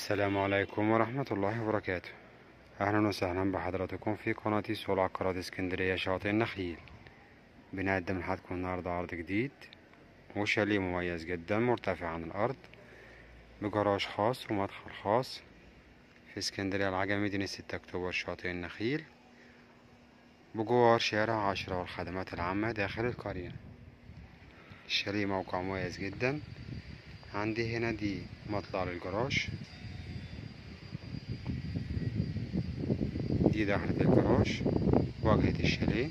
السلام عليكم ورحمة الله وبركاته أهلا وسهلا بحضراتكم في قناة سول عقارات اسكندرية شاطئ النخيل بنقدم لحضراتكم النهاردة عرض جديد وشاليه مميز جدا مرتفع عن الأرض بجراج خاص ومدخل خاص في اسكندرية العجمي مدينة ستة أكتوبر شاطئ النخيل بجوار شارع عشرة والخدمات العامة داخل القرية الشاليه موقع مميز جدا عندي هنا دي مطلع للجراج دي دخلة الجراج واجهة الشاليه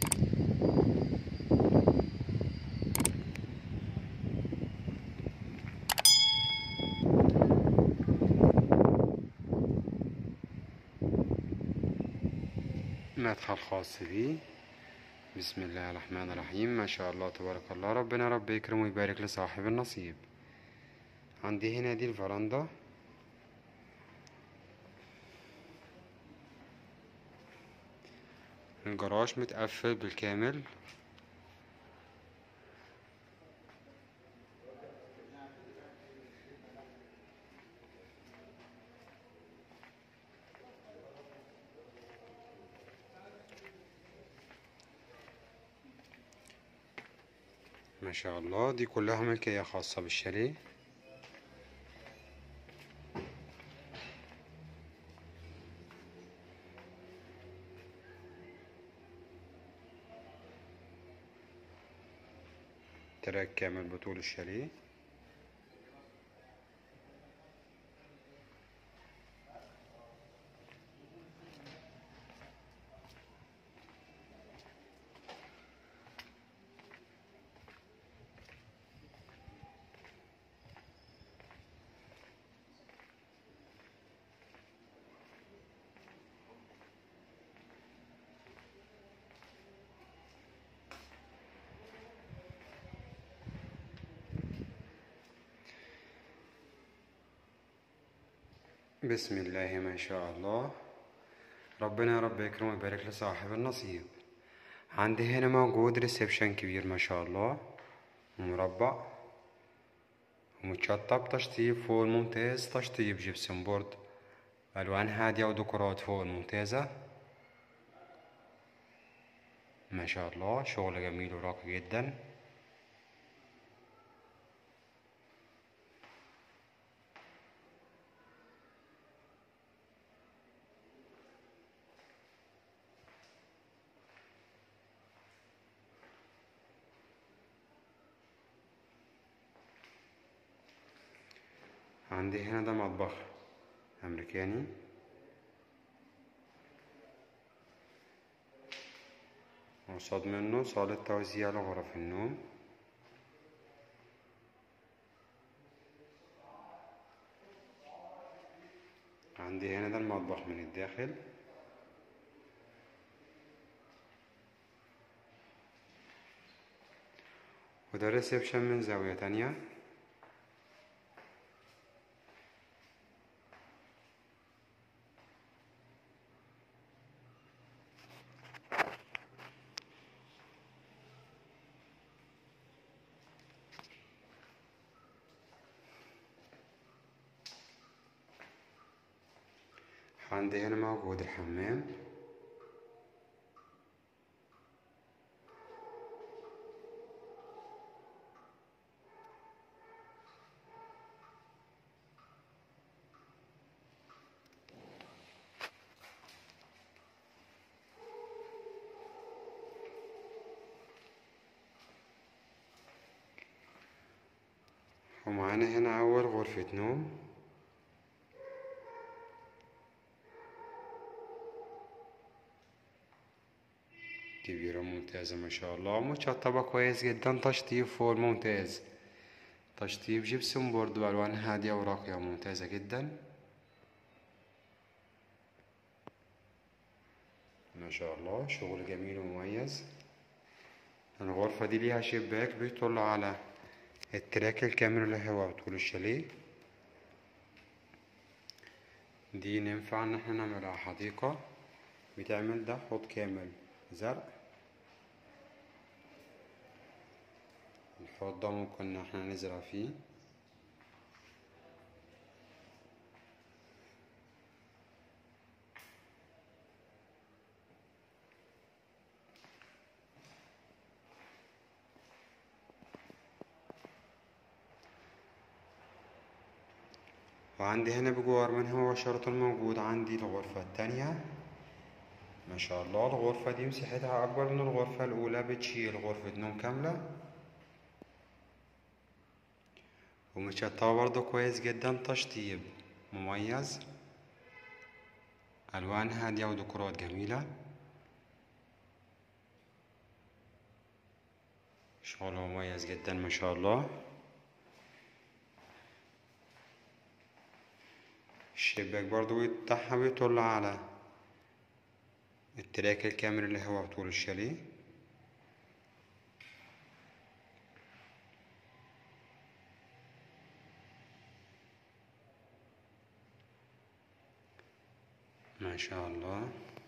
مدخل خاص بيه بسم الله الرحمن الرحيم ما شاء الله تبارك الله ربنا رب يكرم ويبارك لصاحب النصيب عندي هنا دي الفرندا الجراج متقفل بالكامل ما شاء الله دي كلها ملكية خاصة بالشاليه تراك كامل بطول الشاليه بسم الله ما شاء الله ربنا يا رب يكرم ويبارك لصاحب النصيب عندي هنا موجود ريسبشن كبير ما شاء الله مربع ومتشطب تشطيب فوق ممتاز تشطيب جبسن بورد ألوان هادية وديكورات فوق ممتازة ما شاء الله شغل جميل وراقي جدا عندي هنا ده مطبخ أمريكاني وصاد منه صالة توزيع لغرف النوم عندي هنا ده المطبخ من الداخل وده ريسبشن من زاوية تانية عندي هنا موجود الحمام ومعانا هنا أول غرفة نوم كبيرة ممتازة ما شاء الله متشطبة كويس جدا تشطيب فوق ممتاز تشطيب جبسون بورد بألوان هادية وراقية ممتازة جدا ما شاء الله شغل جميل ومميز الغرفة دي ليها شباك بيطل على التراك الكامل للهواء طول الشاليه دي ننفع ان احنا نعملها حديقة بتعمل ده حوض كامل زرع الحوض ده ممكن ان احنا نزرع فيه وعندي هنا بجوار منها مباشرة موجود عندي الغرفة التانية ما شاء الله الغرفة دي مساحتها أكبر من الغرفة الأولى بتشيل غرفة نوم كاملة ومتشطبة برضه كويس جدا تشطيب مميز ألوان هادية وديكورات جميلة شغل مميز جدا ما شاء الله الشباك برضو بتاعها بيطل على التراك الكامل اللي هو طول الشاليه ما شاء الله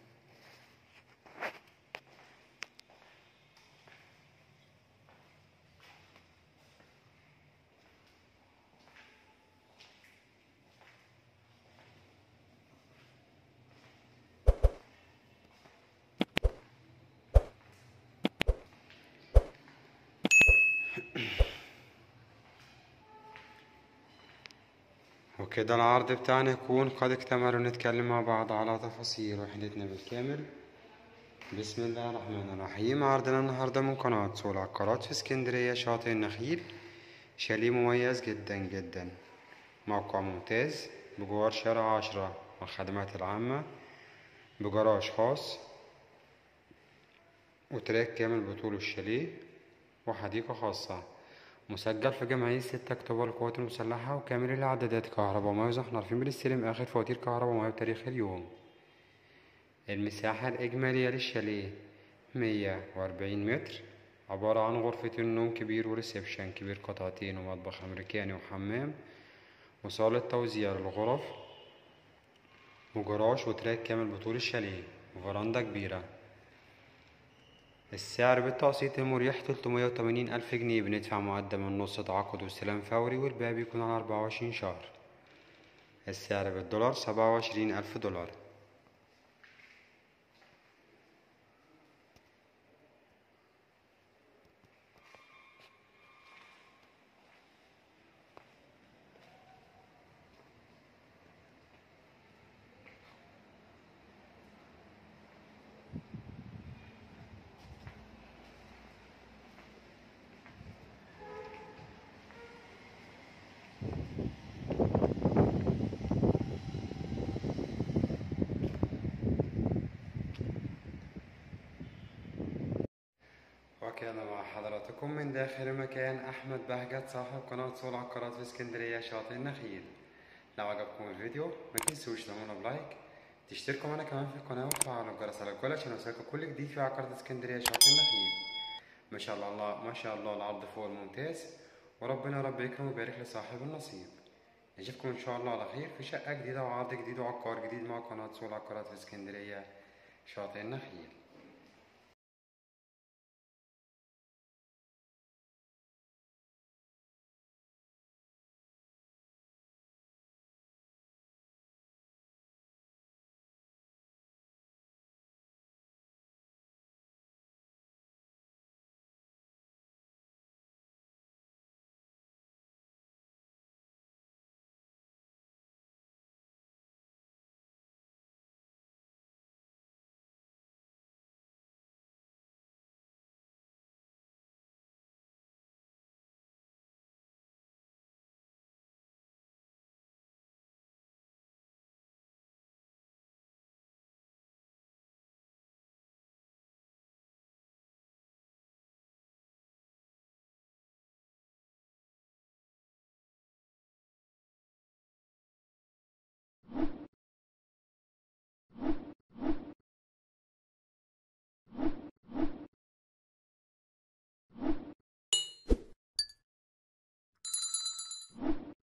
وكده العرض بتاعنا يكون قد اكتمل ونتكلم مع بعض على تفاصيل وحدتنا بالكامل بسم الله الرحمن الرحيم عرضنا النهاردة من قناة سول عقارات في اسكندرية شاطئ النخيل شاليه مميز جدا جدا موقع ممتاز بجوار شارع عشرة والخدمات العامة بجراج خاص وتراك كامل بطول الشاليه وحديقة خاصة مسجل في جمعية ستة أكتوبر القوات المسلحة وكامل الإعدادات كهرباء ومية احنا عارفين بنستلم آخر فواتير كهرباء ومية بتاريخ اليوم المساحة الإجمالية للشاليه مية وأربعين متر عبارة عن غرفة نوم كبير وريسبشن كبير قطعتين ومطبخ أمريكاني وحمام وصالة توزيع للغرف وجراج وتراك كامل بطول الشاليه وفراندا كبيرة السعر بالتقسيط المريح تلتمية وتمانين ألف جنيه بندفع مقدم النص تعاقد واستلام فوري والباقي بيكون على أربعة وعشرين شهر السعر بالدولار سبعة وعشرين ألف دولار وكان مع حضراتكم من داخل مكان أحمد بهجت صاحب قناة سول عقارات في اسكندرية شاطئ النخيل لو عجبكم الفيديو ما تنسوش تعملوا بلايك تشتركوا معنا كمان في القناة وتفعلوا الجرس على الكل عشان يوصلكم كل جديد في عقارات اسكندرية شاطئ النخيل ما شاء الله الله ما شاء الله العرض فوق الممتاز وربنا رب يكرم ويبارك لصاحب النصيب نشوفكم ان شاء الله على خير في شقة جديدة وعرض جديد وعقار جديد مع قناة سول عقارات في اسكندرية شاطئ النخيل